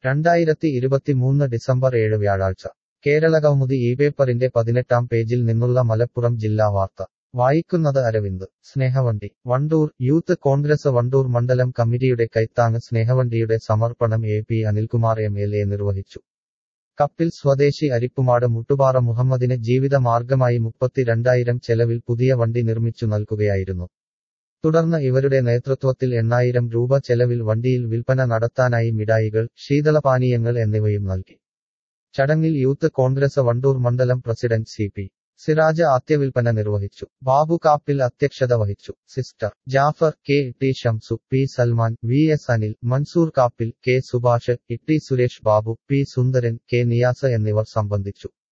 രണ്ടായിരത്തി ഇരുപത്തിമൂന്ന് ഡിസംബർ ഏഴ് വ്യാഴാഴ്ച കേരളകൗമുദി ഈ പേപ്പറിന്റെ പതിനെട്ടാം പേജിൽ നിന്നുള്ള മലപ്പുറം ജില്ലാ വാർത്ത വായിക്കുന്നത് അരവിന്ദ് സ്നേഹവണ്ടി വണ്ടൂർ യൂത്ത് കോൺഗ്രസ് വണ്ടൂർ മണ്ഡലം കമ്മിറ്റിയുടെ കൈത്താങ് സ്നേഹവണ്ടിയുടെ സമർപ്പണം A P Anilkumar M L A നിർവഹിച്ചു കപ്പിൽ സ്വദേശി അരിപ്പുമാട് മുട്ടുപാറ മുഹമ്മദിന് ജീവിത മാർഗമായി മുപ്പത്തിരണ്ടായിരം ചെലവിൽ പുതിയ വണ്ടി നിർമ്മിച്ചു നൽകുകയായിരുന്നു തുടർന്ന് ഇവരുടെ നേതൃത്വത്തിൽ എണ്ണായിരം രൂപ ചെലവിൽ വണ്ടിയിൽ വിൽപ്പന നടത്താനായി മിഠായികൾ ശീതളപാനീയങ്ങൾ എന്നിവയും നൽകി ചടങ്ങിൽ യൂത്ത് കോൺഗ്രസ് വണ്ടൂർ മണ്ഡലം പ്രസിഡന്റ് സി പി സിറാജ് ആദ്യവിൽപ്പന നിർവഹിച്ചു ബാബു കാപ്പിൽ അധ്യക്ഷത വഹിച്ചു sister Jafar K T Shamsu P Salman V S Anil Mansoor Kappil K Subhash E T Suresh Babu P Sundaran K Niyas എന്നിവർ സംബന്ധിച്ചു